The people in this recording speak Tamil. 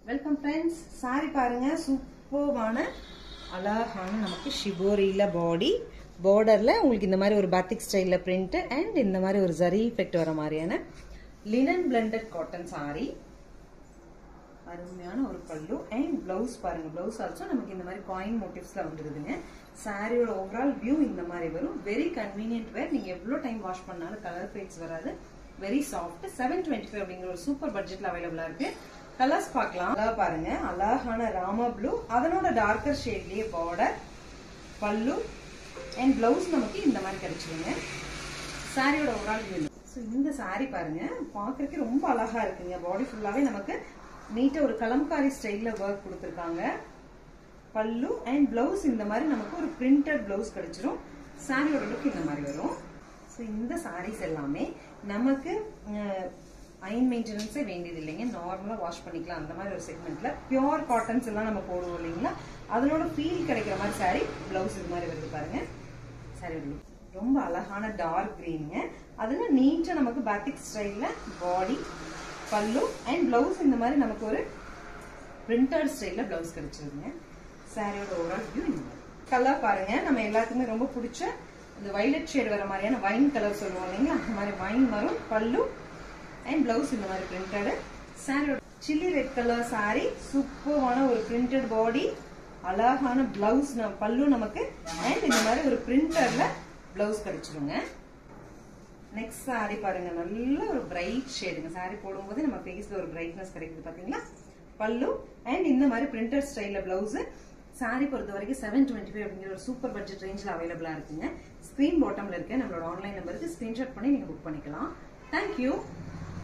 வெல்கம் ஃப்ரெண்ட்ஸ் சாரி பாருங்க சூப்பர்வான அழகான நமக்கு ஷிபோரியில பாடி பார்டர்ல உங்களுக்கு இந்த மாதிரி ஒரு பாத்திக் ஸ்டைல்ல பிரிண்ட் அண்ட் இந்த மாதிரி ஒரு ஜரி எஃபெக்ட் வர மாதிரியான லினன் பிளண்டட் காட்டன் சாரி அருமையான ஒரு பல்லு அண்ட் பிளவுஸ் பாருங்க பிளவுஸ் ஆல்சோ நமக்கு இந்த மாதிரி காயின் மோட்டிவ்ஸ்ல வந்துருதுங்க சாரியோட ஓவரால் வியூ இந்த மாதிரி வரும் வெரி கன்வீனியன்ட் வேர் நீங்க எவ்வளவு டைம் வாஷ் பண்ணாலும் கலர் ஃபேட்ஸ் வராது very soft seven twenty five அப்படிங்கிற ஒரு சூப்பர் பட்ஜெட்ல அவைலபிளா இருக்கு கலர்ஸ் பார்க்கலாம் அழகா பாருங்க அழகான ராமா ப்ளூ அதனோட டார்க்கர் ஷேட்லயே பார்டர் பல்லு அண்ட் பிளவுஸ் நமக்கு இந்த மாதிரி கிடைச்சிருங்க சாரியோட ஓவரால் வியூ ஸோ இந்த சாரி பாருங்க பார்க்கறதுக்கு ரொம்ப அழகா இருக்குங்க பாடி ஃபுல்லாவே நமக்கு நீட்டா ஒரு கலம்காரி ஸ்டைல்ல ஒர்க் கொடுத்துருக்காங்க பல்லு அண்ட் பிளவுஸ் இந்த மாதிரி நமக்கு ஒரு பிரிண்டட் பிளவுஸ் கிடைச்சிரும் சாரியோட லுக் இந்த மாதிரி வரும் ஸோ இந்த சாரீஸ் எல்லாமே நமக்கு அயன் மெயின்டெனன்ஸே வேண்டியது இல்லைங்க நார்மலாக வாஷ் பண்ணிக்கலாம் அந்த மாதிரி ஒரு செக்மெண்ட்ல பியோர் காட்டன்ஸ் எல்லாம் நம்ம போடுவோம் இல்லைங்களா அதனோட ஃபீல் கிடைக்கிற மாதிரி சாரி பிளவுஸ் இது மாதிரி வருது பாருங்க சாரி ரொம்ப அழகான டார்க் கிரீனுங்க அதுல நீட்டா நமக்கு பேத்திக் ஸ்டைல்ல பாடி பல்லு அண்ட் பிளவுஸ் இந்த மாதிரி நமக்கு ஒரு பிரிண்டட் ஸ்டைல்ல பிளவுஸ் கிடைச்சிருங்க சாரியோட ஓவரால் வியூ இந்த மாதிரி கலர் பாருங்க நம்ம எல்லாத்துக்குமே ரொம்ப பிடிச்ச இந்த வைலட் ஷேட் வர மாதிரியான வைன் கலர் சொல்லுவோம் இல்லைங்களா அந்த மாதிரி வைன் வரும் பல்லு அண்ட் பிளவுஸ் இந்த மாதிரி பிரிண்டட் சாரியோட சில்லி ரெட் கலர் சாரி சூப்பரான ஒரு பிரிண்டட் பாடி அழகான பிளவுஸ் பல்லு நமக்கு அண்ட் இந்த மாதிரி ஒரு பிரிண்டர்ல பிளவுஸ் கிடைச்சிருங்க நெக்ஸ்ட் சாரி பாருங்க நல்ல ஒரு பிரைட் ஷேடுங்க சாரி போடும்போது நம்ம ஃபேஸ்ல ஒரு பிரைட்னஸ் கிடைக்குது பாத்தீங்களா பல்லு அண்ட் இந்த மாதிரி பிரிண்டர் ஸ்டைல்ல பிளவுஸ் சாரி பொறுத்த வரைக்கும் செவன் டுவெண்ட்டி ஃபைவ் அப்படிங்கிற ஒரு சூப்பர் பட்ஜெட் ரேஞ்சில் அவைலபிளா இருக்குங்க ஸ்க்ரீன் பாட்டம்ல இருக்க நம்மளோட ஆன்லைன் நம்பருக்கு ஸ்கிரீன்ஷாட் பண்ணி நீங்க புக் பண்ணிக்கலாம் தேங்க்யூ